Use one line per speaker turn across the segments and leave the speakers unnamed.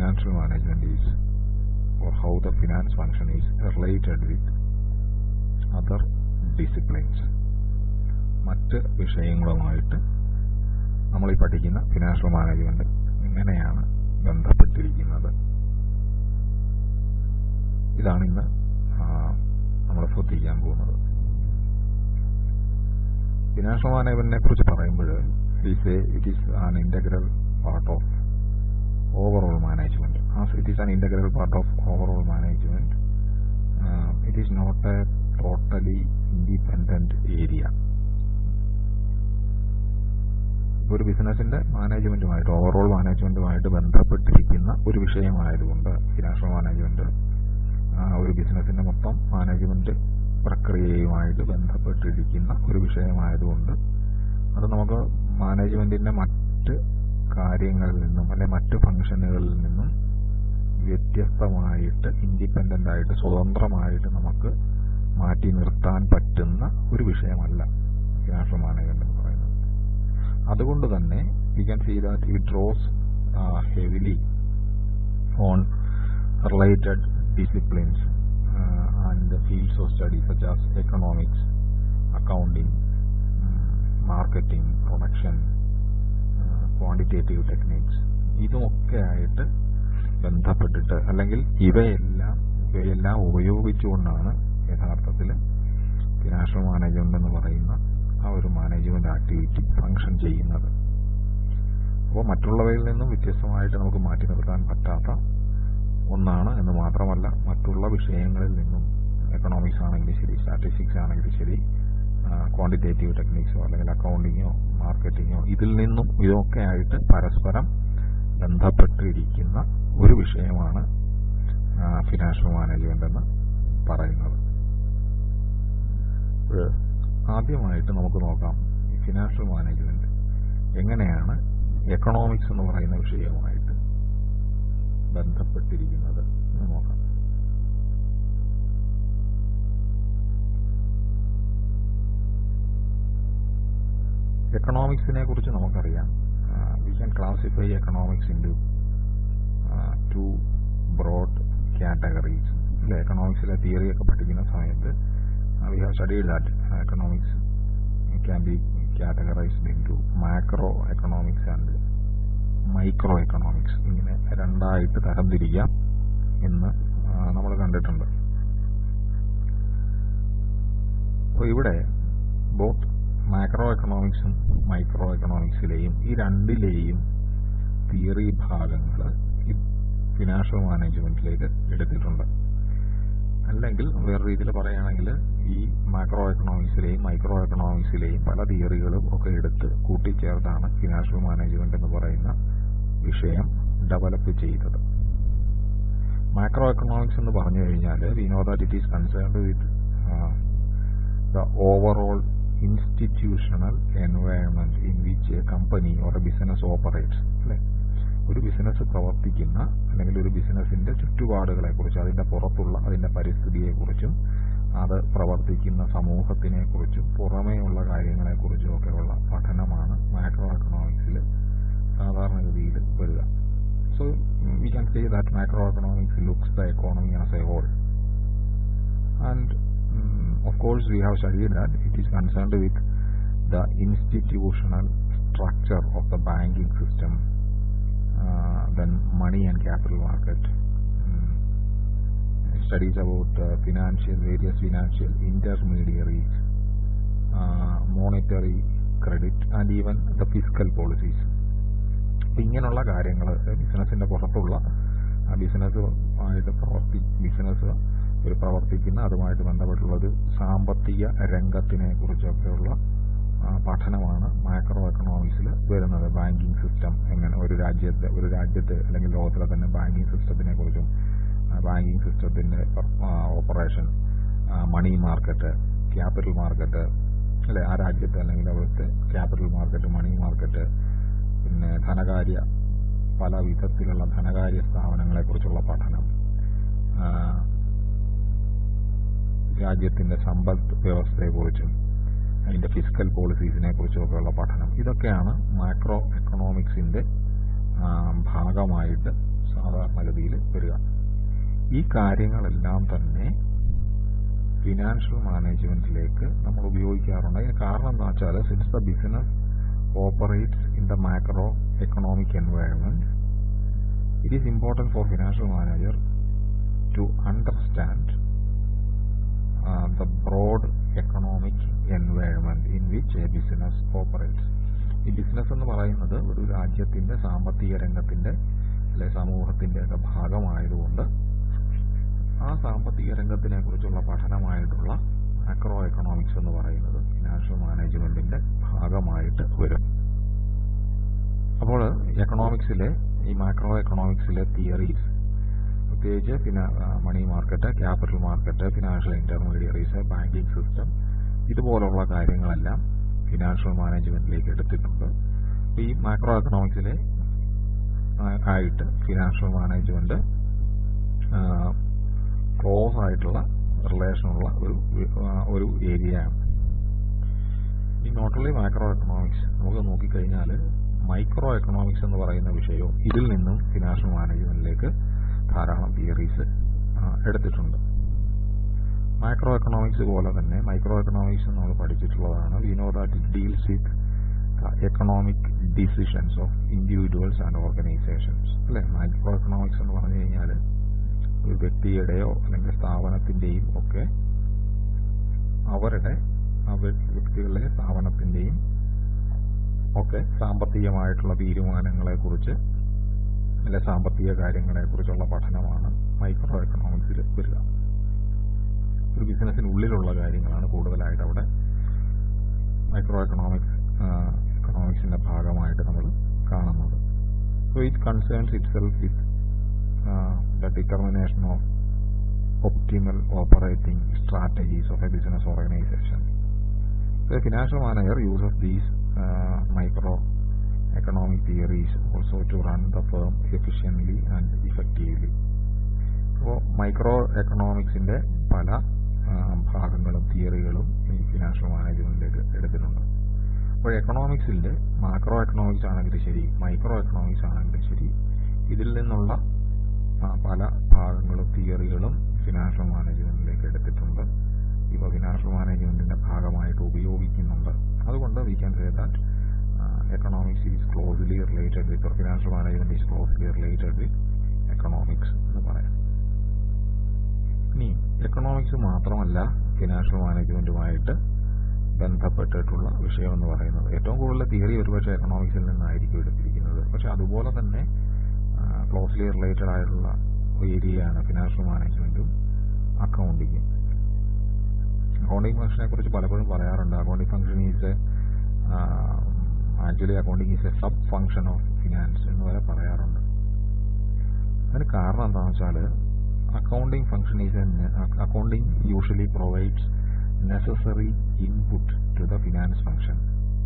financial management is or how the finance function is related with other disciplines മറ്റ് വിഷയങ്ങളുമായിട്ട് നമ്മൾ ഈ പഠിക്കുന്ന financial management എങ്ങനെയാണ് ബന്ധപ്പെട്ടിരിക്കുന്നത് ഇതാണ് ഇന്ന് നമ്മൾ ശ്രദ്ധിക്കാൻ പോകുന്നത് ഫിനാൻഷ്യൽ മാനേജ്മെന്റിനെ കുറിച്ച് പറയുമ്പോൾ it is an integral part of overall management. As it is an integral part of overall management, uh, it is not a totally independent area. ഒരു ബിസിനസിന്റെ മാനേജ്മെന്റുമായിട്ട് ഓവറോൾ മാനേജ്മെന്റുമായിട്ട് ബന്ധപ്പെട്ടിരിക്കുന്ന ഒരു വിഷയമായതുകൊണ്ട് ഫിനാൻഷ്യൽ മാനേജ്മെന്റ് ഒരു ബിസിനസിന്റെ മൊത്തം മാനേജ്മെന്റ് പ്രക്രിയയുമായിട്ട് ബന്ധപ്പെട്ടിരിക്കുന്ന ഒരു വിഷയമായതുകൊണ്ട് അത് നമുക്ക് മാനേജ്മെന്റിന്റെ മറ്റ് കാര്യങ്ങളിൽ നിന്നും അല്ലെ മറ്റ് ഫംഗ്ഷനുകളിൽ നിന്നും വ്യത്യസ്തമായിട്ട് ഇൻഡിപെൻഡന്റ് ആയിട്ട് സ്വതന്ത്രമായിട്ട് നമുക്ക് മാറ്റി നിർത്താൻ പറ്റുന്ന ഒരു വിഷയമല്ല ഫിനാൻഷ്യൽ മാനേജ്മെന്റ് എന്ന് പറയുന്നത് അതുകൊണ്ട് തന്നെ we can see that it draws heavily on related disciplines and fields of study such as economics accounting marketing production quantitative techniques ഇതുമൊക്കെ ആയിട്ട് ബന്ധപ്പെട്ടിട്ട് അല്ലെങ്കിൽ ഇവയെല്ലാം ഇവയെല്ലാം ഉപയോഗിച്ചുകൊണ്ടാണ് യഥാർത്ഥത്തിൽ ഫിനാൻഷ്യൽ മാനേജ്മെന്റ് എന്ന് പറയുന്ന ആ ഒരു മാനേജ്മെന്റ് ആക്ടിവിറ്റി ഫങ്ഷൻ ചെയ്യുന്നത് അപ്പോൾ മറ്റുള്ളവയിൽ നിന്നും വ്യത്യസ്തമായിട്ട് നമുക്ക് മാറ്റി നിർത്താൻ പറ്റാത്ത ഒന്നാണ് എന്ന് മാത്രമല്ല മറ്റുള്ള വിഷയങ്ങളിൽ നിന്നും എക്കണോമിക്സ് ആണെങ്കിലും ശരി സ്റ്റാറ്റിസ്റ്റിക്സ് ആണെങ്കിലും ശരി ക്വാണ്ടിറ്റേറ്റീവ് ടെക്നിക്സോ അല്ലെങ്കിൽ അക്കൗണ്ടിങ്ങോ മാർക്കറ്റിങ്ങോ ഇതിൽ നിന്നും ഇതൊക്കെ ആയിട്ട് പരസ്പരം ബന്ധപ്പെട്ടിരിക്കുന്ന ഒരു വിഷയമാണ് ഫിനാൻഷ്യൽ മാനേജ്മെന്റ് എന്ന് പറയുന്നത് ആദ്യമായിട്ട് നമുക്ക് നോക്കാം ഫിനാൻഷ്യൽ മാനേജ്മെന്റ് എങ്ങനെയാണ് എക്കണോമിക്സ് എന്ന് പറയുന്ന വിഷയവുമായിട്ട് ബന്ധപ്പെട്ടിരിക്കുന്നത് എന്ന് നോക്കാം എക്കണോമിക്സിനെ കുറിച്ച് നമുക്കറിയാം we can classify economics in two broad categories അല്ലെ എക്കണോമിക്സിലെ തിയറി ഒക്കെ പഠിക്കുന്ന സമയത്ത് we have studied that economics can be categorised into macro economics and micro economics ഇങ്ങനെ രണ്ടായിട്ട് തരംതിരിക്കാം എന്ന് നമ്മൾ കണ്ടിട്ടുണ്ട് അപ്പോൾ ഇവിടെ ബോത്ത് മാക്രോ എക്കണോമിക്സും മൈക്രോ എക്കണോമിക്സിലെയും ഈ രണ്ടിലെയും തിയറി ഭാഗങ്ങൾ ഫിനാൻഷ്യൽ മാനേജ്മെന്റിലേക്ക് എടുത്തിട്ടുണ്ട് അല്ലെങ്കിൽ വേറെ രീതിയിൽ പറയുകയാണെങ്കിൽ ഈ മാക്രോ എക്കണോമിക്സിലെയും മൈക്രോ എക്കണോമിക്സിലെയും പല തിയറികളും ഒക്കെ എടുത്ത് കൂട്ടിച്ചേർത്താണ് ഫിനാൻഷ്യൽ മാനേജ്മെന്റ് എന്ന് പറയുന്ന വിഷയം ഡെവലപ്പ് ചെയ്തത് മാക്രോ എക്കണോമിക്സ് എന്ന് പറഞ്ഞു കഴിഞ്ഞാൽ we know that it is concerned with the overall institutional environment in which a company or a business operates അല്ലെ ഒരു ബിസിനസ് പ്രവർത്തിക്കുന്ന അല്ലെങ്കിൽ ഒരു ബിസിനസിന്റെ ചുറ്റുപാടുകളെ കുറിച്ച് അതിന്റെ പുറത്തുള്ള അതിന്റെ പരിസ്ഥിതിയെ കുറിച്ചും അത് പ്രവർത്തിക്കുന്ന സമൂഹത്തിനെ കുറിച്ചും പുറമേയുള്ള കാര്യങ്ങളെ കുറിച്ചും ഒക്കെയുള്ള പഠനമാണ് മാക്രോ എക്കണോമിക്സിൽ സാധാരണഗതിയിൽ വരിക so we can say that macro economics looks the economy as a whole and of course we have studied that it is concerned with the institutional structure of the banking system uh, then money and capital market um, studies about uh, financial various financial intermediaries uh, monetary credit and even the fiscal policies ഇങ്ങനെയുള്ള കാര്യങ്ങൾ ബിസിനസിന്റെ പുറത്തുള്ള business ആയിട്ട് പ്രവർത്തി business ഒരു പ്രവർത്തിക്കുന്ന അതുമായിട്ട് ബന്ധപ്പെട്ടുള്ളത് സാമ്പത്തിക രംഗത്തിനെ കുറിച്ചൊക്കെയുള്ള പഠനമാണ് മാക്രോ എക്കണോമിക്സിൽ വരുന്നത് ബാങ്കിങ് സിസ്റ്റം എങ്ങനെ ഒരു രാജ്യത്തെ ഒരു രാജ്യത്ത് അല്ലെങ്കിൽ ലോകത്തിലെ തന്നെ ബാങ്കിങ് സിസ്റ്റത്തിനെ കുറിച്ചും ബാങ്കിങ് സിസ്റ്റത്തിന്റെ operation money market capital market അല്ലെ ആ രാജ്യത്ത് അല്ലെങ്കിൽ അവിടുത്തെ ക്യാപിറ്റൽ മാർക്കറ്റ് മണി മാർക്കറ്റ് പിന്നെ ധനകാര്യ പല വിധത്തിലുള്ള ധനകാര്യ സ്ഥാപനങ്ങളെ കുറിച്ചുള്ള പഠനം രാജ്യത്തിന്റെ സമ്പദ് വ്യവസ്ഥയെക്കുറിച്ചും അതിന്റെ ഫിസിക്കൽ പോളിസീസിനെ കുറിച്ചുമൊക്കെയുള്ള പഠനം ഇതൊക്കെയാണ് മാക്രോ എക്കണോമിക്സിന്റെ ഭാഗമായിട്ട് സാധാരണ സാധാരണഗതിയിൽ വരിക ഈ കാര്യങ്ങളെല്ലാം തന്നെ ഫിനാൻഷ്യൽ മാനേജ്മെന്റിലേക്ക് നമ്മൾ ഉപയോഗിക്കാറുണ്ട് അതിന് കാരണം എന്താ വെച്ചാൽ since the business operates in the macro economic environment it is important for financial manager to understand the broad economic environment in which a business operates ഈ ബിസിനസ് എന്ന് പറയുന്നത് ഒരു രാജ്യത്തിന്റെ സാമ്പത്തിക രംഗത്തിന്റെ അല്ലെ സമൂഹത്തിന്റെ ഒക്കെ ഭാഗമായതുകൊണ്ട് ആ സാമ്പത്തിക രംഗത്തിനെ കുറിച്ചുള്ള പഠനമായിട്ടുള്ള മാക്രോ എക്കണോമിക്സ് എന്ന് പറയുന്നത് ഫിനാൻഷ്യൽ മാനേജ്മെന്റിന്റെ ഭാഗമായിട്ട് വരും അപ്പോൾ എക്കണോമിക്സിലെ ഈ മാക്രോ എക്കണോമിക്സിലെ തിയറീസ് പ്രത്യേകിച്ച് ഫിനാ money market capital market financial intermediaries banking system ഇതുപോലുള്ള കാര്യങ്ങളെല്ലാം ഫിനാൻഷ്യൽ മാനേജ്മെന്റിലേക്ക് എടുത്തിട്ടുണ്ട് ഈ മാക്രോ എക്കണോമിക്സിലെ ആയിട്ട് ഫിനാൻഷ്യൽ മാനേജ്മെന്റ് ക്ലോസ് ആയിട്ടുള്ള റിലേഷനുള്ള ഒരു ഒരു ഏരിയയാണ് ഈ നോട്ട് ഓൺലി മാക്രോ എക്കണോമിക്സ് നമുക്ക് നോക്കിക്കഴിഞ്ഞാൽ മൈക്രോ എക്കണോമിക്സ് എന്ന് പറയുന്ന വിഷയവും ഇതിൽ നിന്നും ഫിനാൻഷ്യൽ മാനേജ്മെന്റിലേക്ക് ധാരാളം തിയറീസ് എടുത്തിട്ടുണ്ട് മൈക്രോ എക്കണോമിക്സ് പോലെ തന്നെ മൈക്രോ എക്കണോമിക്സ് നമ്മൾ പഠിച്ചിട്ടുള്ളതാണ് we know that it deals with economic decisions of individuals and organisations അല്ലെ മൈക്രോ എക്കണോമിക്സ് എന്ന് പറഞ്ഞു കഴിഞ്ഞാൽ ഒരു വ്യക്തിയുടെയോ അല്ലെങ്കിൽ സ്ഥാപനത്തിന്റെയും ഒക്കെ അവരുടെ ആ വ്യക്തികളുടെ സ്ഥാപനത്തിന്റെയും ഒക്കെ സാമ്പത്തികമായിട്ടുള്ള തീരുമാനങ്ങളെ കുറിച്ച് അല്ലെ സാമ്പത്തിക കാര്യങ്ങളെ കുറിച്ചുള്ള പഠനമാണ് മൈക്രോ എക്കണോമിക്സിൽ വരിക ഒരു ബിസിനസ്സിനുള്ളിലുള്ള കാര്യങ്ങളാണ് കൂടുതലായിട്ട് അവിടെ മൈക്രോ എക്കണോമിക്സ് എക്കണോമിക്സിന്റെ ഭാഗമായിട്ട് നമ്മൾ കാണുന്നത് so it concerns itself with the determination of optimal operating strategies of a business organization. The financial manager uses these uh, micro economic theories also to run the firm efficiently and effectively. അപ്പോൾ micro എക്കണോമിക്സിന്റെ പല ഭാഗങ്ങളും തിയറികളും ഈ financial മാനേജ്മെന്റിലേക്ക് എടുത്തിട്ടുണ്ട് അപ്പോൾ എക്കണോമിക്സിന്റെ macro economics ആണെങ്കിലും ശരി micro economics ആണെങ്കിലും ശരി ഇതിൽ നിന്നുള്ള പല ഭാഗങ്ങളും തിയറികളും ഫിനാൻഷ്യൽ മാനേജ്മെന്റിലേക്ക് എടുത്തിട്ടുണ്ട് ഇവ ഫിനാൻഷ്യൽ മാനേജ്മെന്റിന്റെ ഭാഗമായിട്ട് ഉപയോഗിക്കുന്നുണ്ട് അതുകൊണ്ട് we can say that economics is closely related with financial management is closely related with economics എന്ന് പറയാം ഇനി എക്കണോമിക്സ് മാത്രമല്ല ഫിനാൻഷ്യൽ മാനേജ്മെന്റുമായിട്ട് ബന്ധപ്പെട്ടിട്ടുള്ള വിഷയം എന്ന് പറയുന്നത് ഏറ്റവും കൂടുതൽ തിയറി ഒരുപക്ഷെ എക്കണോമിക്സിൽ നിന്നായിരിക്കും എടുത്തിരിക്കുന്നത് പക്ഷെ അതുപോലെ തന്നെ ക്ലോസ്ലി റിലേറ്റഡ് ആയിട്ടുള്ള ഏരിയയാണ് ഫിനാൻഷ്യൽ മാനേജ്മെന്റും അക്കൗണ്ടിങ്ങും അക്കൗണ്ടിങ് ഫംഗ്ഷനെ കുറിച്ച് പലപ്പോഴും പറയാറുണ്ട് accounting function is actually accounting is a sub function of finance എന്ന് വരെ പറയാറുണ്ട് അതിന് കാരണം എന്താണെന്ന് വെച്ചാൽ accounting function is accounting usually provides necessary input to the finance function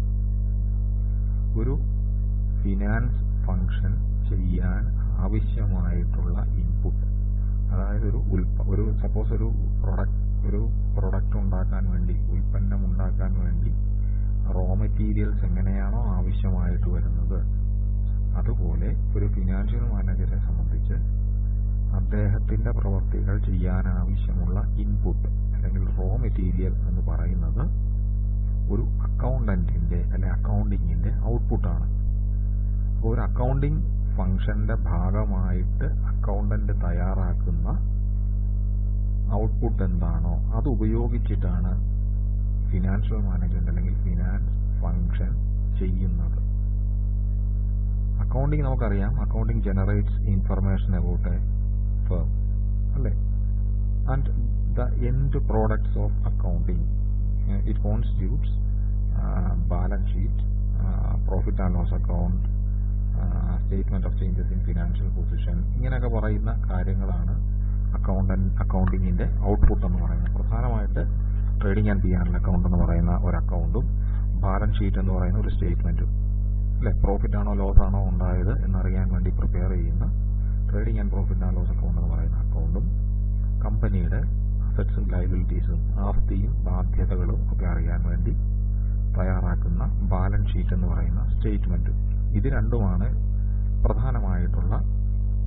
ഒരു ഫിനാൻസ് ഫംഗ്ഷൻ ചെയ്യാൻ ആവശ്യമായിട്ടുള്ള ഇൻപുട്ട് അതായത് ഒരു ഉൽപ്പ ഒരു സപ്പോസ് ഒരു പ്രൊഡക്റ്റ് ഒരു പ്രൊഡക്റ്റ് ഉണ്ടാക്കാൻ വേണ്ടി ഉൽപ്പന്നം ഉണ്ടാക്കാൻ വേണ്ടി റോ മെറ്റീരിയൽസ് എങ്ങനെയാണോ ആവശ്യമായിട്ട് വരുന്നത് അതുപോലെ ഒരു ഫിനാൻഷ്യൽ മാനേജറെ സംബന്ധിച്ച് അദ്ദേഹത്തിന്റെ പ്രവർത്തികൾ ചെയ്യാൻ ആവശ്യമുള്ള ഇൻപുട്ട് അല്ലെങ്കിൽ റോ മെറ്റീരിയൽ എന്ന് പറയുന്നത് ഒരു അക്കൗണ്ടന്റിന്റെ അല്ലെ അക്കൗണ്ടിങ്ങിന്റെ ഔട്ട്പുട്ടാണ് അപ്പോൾ ഒരു അക്കൗണ്ടിങ് ഫംഗ്ഷന്റെ ഭാഗമായിട്ട് അക്കൗണ്ടന്റ് തയ്യാറാക്കുന്ന ഔട്ട്പുട്ട് എന്താണോ അത് ഉപയോഗിച്ചിട്ടാണ് ഫിനാൻഷ്യൽ മാനേജ്മെന്റ് അല്ലെങ്കിൽ ഫിനാൻസ് ഫംഗ്ഷൻ ചെയ്യുന്നത് അക്കൗണ്ടിങ് നമുക്കറിയാം accounting generates information about a firm അല്ലേ and the end products of accounting it constitutes balance sheet profit and loss account statement of changes in financial position ഇങ്ങനെയൊക്കെ പറയുന്ന കാര്യങ്ങളാണ് accountant അക്കൗണ്ടിങ്ങിന്റെ output എന്ന് പറയുന്നത് പ്രധാനമായിട്ട് trading and P and account എന്ന് പറയുന്ന ഒരു അക്കൗണ്ടും ബാലൻസ് ഷീറ്റ് എന്ന് പറയുന്ന ഒരു സ്റ്റേറ്റ്മെന്റും അല്ലെ പ്രോഫിറ്റ് ആണോ ലോസ് ആണോ ഉണ്ടായത് എന്നറിയാൻ വേണ്ടി പ്രിപ്പയർ ചെയ്യുന്ന trading and profit and loss account എന്ന് പറയുന്ന അക്കൗണ്ടും കമ്പനിയുടെ അസറ്റ്സും ലൈബിലിറ്റീസും ആസ്തിയും ബാധ്യതകളും ഒക്കെ അറിയാൻ വേണ്ടി തയ്യാറാക്കുന്ന ബാലൻസ് ഷീറ്റ് എന്ന് പറയുന്ന സ്റ്റേറ്റ്മെന്റ് ഇത് രണ്ടുമാണ് പ്രധാനമായിട്ടുള്ള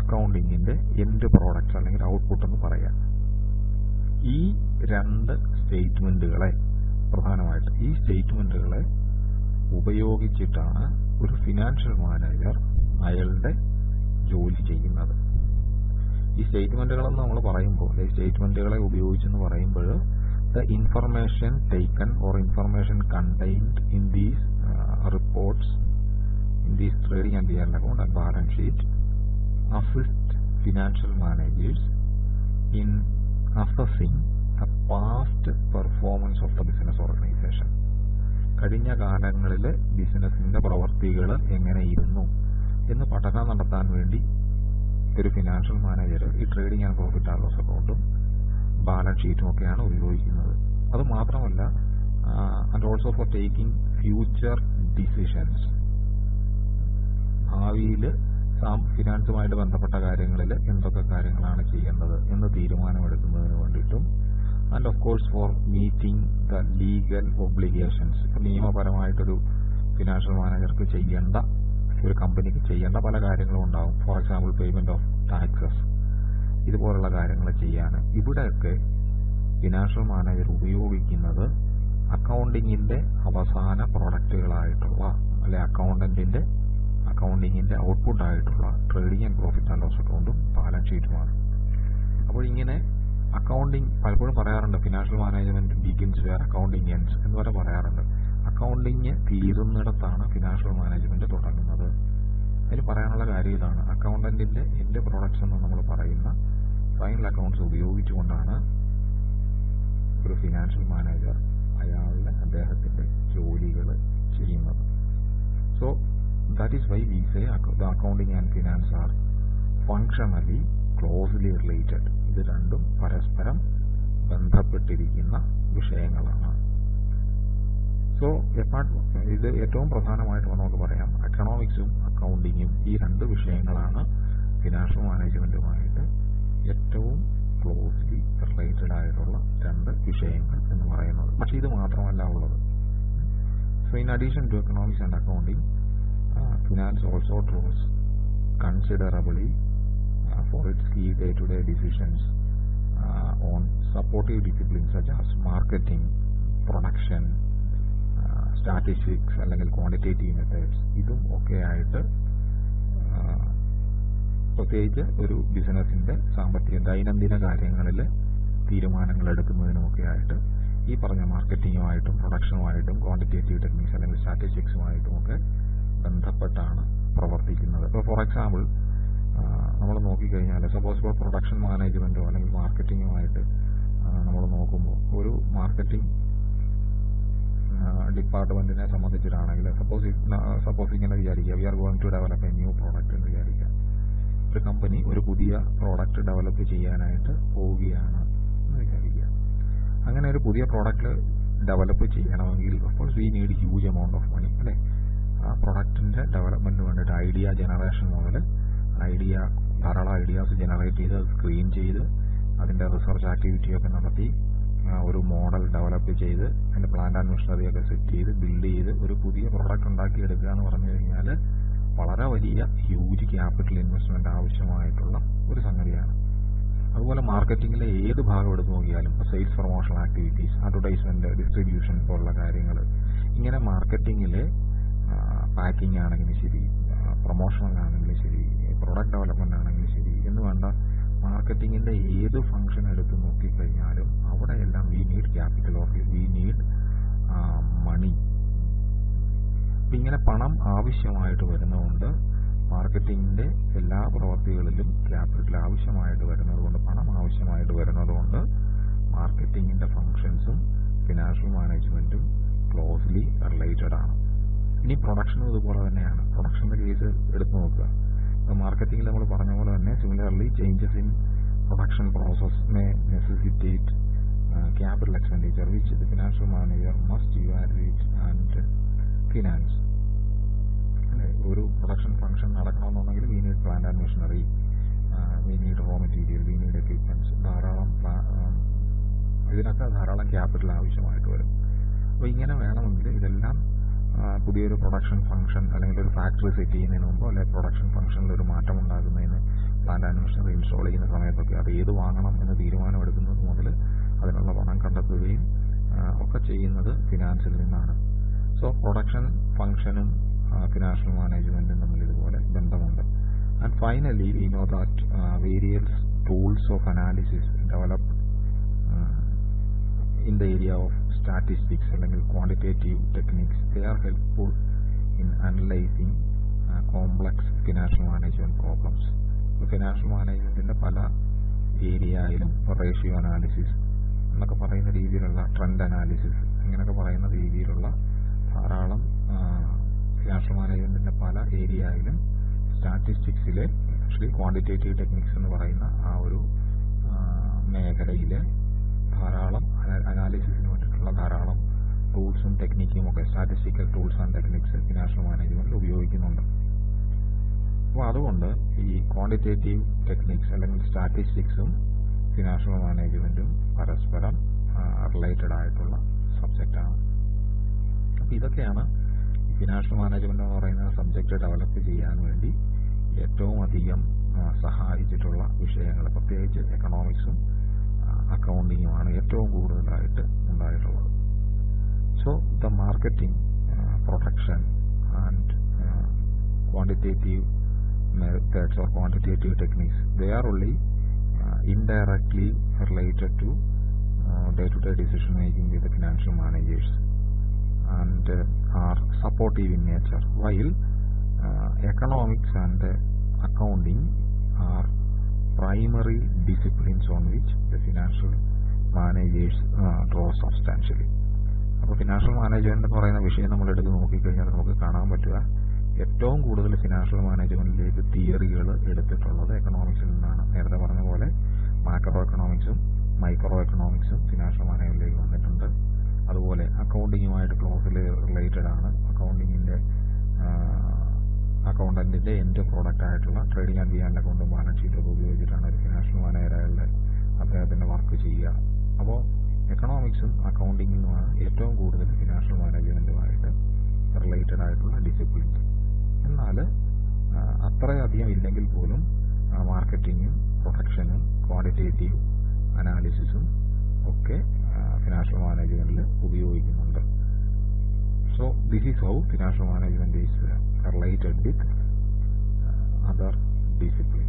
അക്കൗണ്ടിങ്ങിൻ്റെ എൻഡ് പ്രോഡക്റ്റ്സ് അല്ലെങ്കിൽ ഔട്ട്പുട്ട് എന്ന് പറയാം ഈ രണ്ട് സ്റ്റേറ്റ്മെൻറ്റുകളെ പ്രധാനമായിട്ട് ഈ സ്റ്റേറ്റ്മെൻറ്റുകളെ ഉപയോഗിച്ചിട്ടാണ് ഒരു ഫിനാൻഷ്യൽ മാനേജർ അയാളുടെ ജോലി ചെയ്യുന്നത് ഈ സ്റ്റേറ്റ്മെൻറ്റുകളെന്ന് നമ്മൾ പറയുമ്പോൾ ഈ സ്റ്റേറ്റ്മെൻറ്റുകളെ ഉപയോഗിച്ചെന്ന് പറയുമ്പോൾ the information taken or information contained in these reports in these trading and beer account and balance sheet assist financial managers in assessing the past performance of the business organisation കഴിഞ്ഞ കാലങ്ങളിലെ ബിസിനസിന്റെ പ്രവർത്തികൾ എങ്ങനെയിരുന്നു എന്ന് പഠനം നടത്താൻ വേണ്ടി ഒരു ഫിനാൻഷ്യൽ മാനേജർ ഈ trading and profit and loss അക്കൗണ്ടും ബാലൻസ് ഷീറ്റും ഒക്കെയാണ് ഉപയോഗിക്കുന്നത് അത് മാത്രമല്ല and also for taking future decisions ഭാവിയിൽ ഫിനാൻസുമായിട്ട് ബന്ധപ്പെട്ട കാര്യങ്ങളിൽ എന്തൊക്കെ കാര്യങ്ങളാണ് ചെയ്യേണ്ടത് എന്ന് തീരുമാനമെടുക്കുന്നതിന് വേണ്ടിയിട്ടും and of course for meeting the legal obligations ഇപ്പം നിയമപരമായിട്ടൊരു ഫിനാൻഷ്യൽ മാനേജർക്ക് ചെയ്യേണ്ട ഒരു കമ്പനിക്ക് ചെയ്യേണ്ട പല കാര്യങ്ങളും ഉണ്ടാവും for example payment of taxes ഇതുപോലുള്ള കാര്യങ്ങൾ ചെയ്യാൻ ഇവിടെയൊക്കെ ഫിനാൻഷ്യൽ മാനേജർ ഉപയോഗിക്കുന്നത് അക്കൗണ്ടിങ്ങിന്റെ അവസാന പ്രൊഡക്റ്റുകളായിട്ടുള്ള അല്ലെ അക്കൗണ്ടന്റിന്റെ അക്കൗണ്ടിങ്ങിന്റെ ഔട്ട്പുട്ട് ആയിട്ടുള്ള trading and profit and loss അക്കൗണ്ടും ബാലൻസ് ഷീറ്റുമാണ് അപ്പോൾ ഇങ്ങനെ അക്കൗണ്ടിങ് പലപ്പോഴും പറയാറുണ്ട് financial management begins where accounting ends എന്ന് വരെ പറയാറുണ്ട് അക്കൗണ്ടിങ് തീരുന്നിടത്താണ് ഫിനാൻഷ്യൽ മാനേജ്മെന്റ് തുടങ്ങുന്നത് അതിൽ പറയാനുള്ള കാര്യം ഇതാണ് അക്കൗണ്ടന്റിന്റെ എന്റെ പ്രോഡക്ട്സ് എന്ന് നമ്മൾ പറയുന്ന ഫൈനൽ അക്കൗണ്ട്സ് ഉപയോഗിച്ചുകൊണ്ടാണ് ഒരു ഫിനാൻഷ്യൽ മാനേജർ അയാളുടെ അദ്ദേഹത്തിന്റെ ജോലികൾ ചെയ്യുന്നത് so that is why we say the accounting and finance are functionally closely related ഇത് രണ്ടും പരസ്പരം ബന്ധപ്പെട്ടിരിക്കുന്ന വിഷയങ്ങളാണ് സോ എപ്പാർട്ട് ഇത് ഏറ്റവും പ്രധാനമായിട്ട് നമുക്ക് പറയാം എക്കണോമിക്സും അക്കൗണ്ടിങ്ങും ഈ രണ്ട് വിഷയങ്ങളാണ് ഫിനാൻഷ്യൽ മാനേജ്മെന്റുമായിട്ട് ഏറ്റവും ക്ലോസ്ലി റിലേറ്റഡ് ആയിട്ടുള്ള രണ്ട് വിഷയങ്ങൾ എന്ന് പറയുന്നത് പക്ഷെ ഇത് മാത്രമല്ല ഉള്ളത് so in addition to economics and accounting finance also draws considerably for its key day-to-day decisions uh, on supportive disciplines such as marketing, production, statistics അല്ലെങ്കിൽ ക്വാണ്ടിറ്റേറ്റീവ് മെത്തേഡ്സ് ഇതും ഒക്കെ ആയിട്ട് പ്രത്യേകിച്ച് ഒരു ബിസിനസിന്റെ സാമ്പത്തിക ദൈനംദിന കാര്യങ്ങളിൽ തീരുമാനങ്ങൾ എടുക്കുന്നതിനുമൊക്കെ ആയിട്ട് ഈ പറഞ്ഞ മാർക്കറ്റിങ്ങുമായിട്ടും പ്രൊഡക്ഷനുമായിട്ടും ക്വാണ്ടിറ്റേറ്റീവ് ടെക്നിക്സ് അല്ലെങ്കിൽ സ്റ്റാറ്റിസ്റ്റിക്സുമായിട്ടും ഒക്കെ ബന്ധപ്പെട്ടാണ് പ്രവർത്തിക്കുന്നത് ഇപ്പോൾ ഫോർ എക്സാമ്പിൾ നമ്മൾ നോക്കിക്കഴിഞ്ഞാൽ സപ്പോസ് ഇപ്പോൾ പ്രൊഡക്ഷൻ മാനേജ്മെന്റോ അല്ലെങ്കിൽ മാർക്കറ്റിങ്ങുമായിട്ട് നമ്മൾ നോക്കുമ്പോൾ ഒരു മാർക്കറ്റിംഗ് ഡിപ്പാർട്ട്മെന്റിനെ സംബന്ധിച്ചിട്ടാണെങ്കിൽ സപ്പോസ് സപ്പോസ് ഇങ്ങനെ വിചാരിക്കുക we are going to develop a new product എന്ന് വിചാരിക്കുക ഒരു കമ്പനി ഒരു പുതിയ പ്രോഡക്റ്റ് ഡെവലപ്പ് ചെയ്യാനായിട്ട് പോവുകയാണ് എന്ന് വിചാരിക്കുക അങ്ങനെ ഒരു പുതിയ പ്രോഡക്റ്റ് ഡെവലപ്പ് ചെയ്യണമെങ്കിൽ of course we need huge amount of money അല്ലേ ആ പ്രൊഡക്റ്റിന്റെ ഡെവലപ്മെന്റിന് വേണ്ടിയിട്ട് ഐഡിയ ജനറേഷൻ മുതൽ ഐഡിയ ധാരാളം ഐഡിയാസ് ജനറേറ്റ് ചെയ്ത് സ്ക്രീൻ ചെയ്ത് അതിന്റെ റിസർച്ച് ആക്ടിവിറ്റി ഒക്കെ നടത്തി ഒരു മോഡൽ ഡെവലപ്പ് ചെയ്ത് അതിന്റെ പ്ലാന്റ് ആൻഡ് മെഷീനറി ഒക്കെ സെറ്റ് ചെയ്ത് ബിൽഡ് ചെയ്ത് ഒരു പുതിയ പ്രോഡക്റ്റ് ഉണ്ടാക്കി എടുക്കുക എന്ന് പറഞ്ഞു കഴിഞ്ഞാൽ വളരെ വലിയ ഹ്യൂജ് ക്യാപിറ്റൽ ഇൻവെസ്റ്റ്മെന്റ് ആവശ്യമായിട്ടുള്ള ഒരു സംഗതിയാണ് അതുപോലെ മാർക്കറ്റിംഗിലെ ഏത് ഭാഗം എടുത്ത് നോക്കിയാലും sales promotion activities advertisement distribution പോലുള്ള കാര്യങ്ങൾ ഇങ്ങനെ മാർക്കറ്റിംഗിലെ പാക്കിംഗ് ആണെങ്കിലും ശരി പ്രൊമോഷണൽ ആണെങ്കിലും ശരി പ്രൊഡക്റ്റ് ഡെവലപ്മെന്റ് ആണെങ്കിലും ശരി എന്ന് വേണ്ട മാർക്കറ്റിംഗിന്റെ ഏത് ഫംഗ്ഷൻ എടുത്ത് നോക്കിക്കഴിഞ്ഞാലും അവിടെയെല്ലാം we need capital or we need money ഇങ്ങനെ പണം ആവശ്യമായിട്ട് വരുന്നതുകൊണ്ട് മാർക്കറ്റിംഗിന്റെ എല്ലാ പ്രവർത്തികളിലും ക്യാപിറ്റൽ ആവശ്യമായിട്ട് വരുന്നതുകൊണ്ട് പണം ആവശ്യമായിട്ട് വരുന്നതുകൊണ്ട് മാർക്കറ്റിംഗിന്റെ ഫങ്ഷൻസും ഫിനാൻഷ്യൽ മാനേജ്മെന്റും ക്ലോസ്ലി റിലേറ്റഡ് ആണ് ഇനി പ്രൊഡക്ഷനും ഇതുപോലെ തന്നെയാണ് പ്രൊഡക്ഷന്റെ കേസ് എടുത്തു നോക്കുക മാർക്കറ്റിംഗിൽ നമ്മൾ പറഞ്ഞ പോലെ തന്നെ similarly changes in production process may necessitate capital expenditure which the financial manager must evaluate and finance ഒരു പ്രൊഡക്ഷൻ ഫംഗ്ഷൻ നടക്കണമെന്നുണ്ടെങ്കിൽ we need plant and machinery we need raw material we need equipments ധാരാളം ഇതിനൊക്കെ ധാരാളം capital ആവശ്യമായിട്ട് വരും അപ്പോൾ ഇങ്ങനെ വേണമെങ്കിൽ ഇതെല്ലാം പുതിയൊരു പ്രൊഡക്ഷൻ ഫംഗ്ഷൻ അല്ലെങ്കിൽ ഒരു ഫാക്ടറി സെറ്റ് ചെയ്യുന്നതിന് മുമ്പോ അല്ലെങ്കിൽ പ്രൊഡക്ഷൻ ഫംഗ്ഷനിൽ ഒരു മാറ്റം ഉണ്ടാകുന്നതിന് plan plant and machinery install ചെയ്യുന്ന സമയത്തൊക്കെ അത് ഏത് വാങ്ങണം എന്ന് തീരുമാനമെടുക്കുന്നത് മുതൽ അതിനുള്ള പണം കണ്ടെത്തുകയും ആ, ഒക്കെ ചെയ്യുന്നത് ഫിനാൻസിൽ നിന്നാണ് സോ പ്രൊഡക്ഷൻ ഫംഗ്ഷനും ഫിനാൻഷ്യൽ മാനേജ്മെന്റും തമ്മിൽ ഇതുപോലെ ബന്ധമുണ്ട് and finally we know that various tools of analysis develop in the area of statistics അല്ലെങ്കിൽ quantitative techniques they are helpful in analyzing uh, complex financial management problems financial മാനേജ്മെന്റിന്റെ പല ഏരിയയിലും ratio analysis എന്നൊക്കെ പറയുന്ന രീതിയിലുള്ള ട്രെൻഡ് അനാലിസിസ് അങ്ങനെയൊക്കെ പറയുന്ന രീതിയിലുള്ള ധാരാളം ഫിനാൻഷ്യൽ മാനേജ്മെന്റിന്റെ പല ഏരിയയിലും സ്റ്റാറ്റിസ്റ്റിക്സിലെ ആക്ച്വലി ക്വാണ്ടിറ്റേറ്റീവ് ടെക്നിക്സ് എന്ന് പറയുന്ന ആ ഒരു ആ, മേഖലയിലെ ധാരാളം അനാലിസിസിന് വേണ്ടിയിട്ടുള്ള ധാരാളം ടൂൾസും ടെക്നിക്കും ഒക്കെ statistical tools and techniques financial മാനേജ്മെന്റിൽ ഉപയോഗിക്കുന്നുണ്ട് അപ്പോൾ അതുകൊണ്ട് ഈ ക്വാണ്ടിറ്റേറ്റീവ് ടെക്നിക്സ് അല്ലെങ്കിൽ സ്റ്റാറ്റിസ്റ്റിക്സും ഫിനാൻഷ്യൽ മാനേജ്മെന്റും പരസ്പരം റിലേറ്റഡ് ആയിട്ടുള്ള സബ്ജക്റ്റാണ് അപ്പോൾ ഇതൊക്കെയാണ് ഫിനാൻഷ്യൽ മാനേജ്മെന്റ് എന്ന് പറയുന്ന സബ്ജക്റ്റ് ഡെവലപ്പ് ചെയ്യാൻ വേണ്ടി ഏറ്റവും അധികം ആ, സഹായിച്ചിട്ടുള്ള വിഷയങ്ങൾ പ്രത്യേകിച്ച് എക്കണോമിക്സും അക്കൗണ്ടിങ്ങുമാണ് ഏറ്റവും കൂടുതലായിട്ട് ഉണ്ടായിട്ടുള്ളത് so the marketing protection and quantitative methods or quantitative techniques they are only uh, indirectly related to uh, day-to-day decision making with the financial managers and uh, are supportive in nature while uh, economics and uh, accounting are primary disciplines on which the financial managers uh, draw substantially അപ്പോൾ financial management എന്ന് പറയുന്ന വിഷയം നമ്മൾ എടുത്ത് നോക്കിക്കഴിഞ്ഞാൽ നമുക്ക് കാണാൻ പറ്റുക ഏറ്റവും കൂടുതൽ ഫിനാൻഷ്യൽ മാനേജ്മെന്റിലേക്ക് തിയറികൾ എടുത്തിട്ടുള്ളത് എക്കണോമിക്സിൽ നിന്നാണ് നേരത്തെ പറഞ്ഞ പോലെ മാക്രോ എക്കണോമിക്സും മൈക്രോ എക്കണോമിക്സും ഫിനാൻഷ്യൽ മാനേജ്മെന്റിലേക്ക് വന്നിട്ടുണ്ട് അതുപോലെ അക്കൗണ്ടിങ്ങുമായിട്ട് ക്ലോസിൽ റിലേറ്റഡ് ആണ് അക്കൗണ്ടിങ്ങിന്റെ അക്കൗണ്ടന്റിന്റെ എൻഡ് പ്രോഡക്റ്റ് ആയിട്ടുള്ള ട്രേഡിംഗ് ആൻഡ് ബിയാൻഡ് അക്കൗണ്ടും ബാലൻസ് ഷീറ്റും ഒക്കെ ഉപയോഗിച്ചിട്ടാണ് ഒരു ഫിനാൻഷ്യൽ മാനേജറുടെ അദ്ദേഹത്തിന്റെ വർക്ക് ചെയ്യുക അപ്പോൾ എക്കണോമിക്സും അക്കൗണ്ടിങ്ങുമാണ് ഏറ്റവും കൂടുതൽ ഫിനാൻഷ്യൽ മാനേജ്മെന്റുമായിട്ട് റിലേറ്റഡ് ആയിട്ടുള്ള ഡിസിപ്ലിൻസ് എന്നാൽ അത്രയധികം ഇല്ലെങ്കിൽ പോലും മാർക്കറ്റിങ്ങും പ്രൊഡക്ഷനും ക്വാണ്ടിറ്റേറ്റീവ് അനാലിസിസും ഒക്കെ ഫിനാൻഷ്യൽ മാനേജ്മെന്റിൽ ഉപയോഗിക്കുന്നുണ്ട് so this is how financial management is related with other disciplines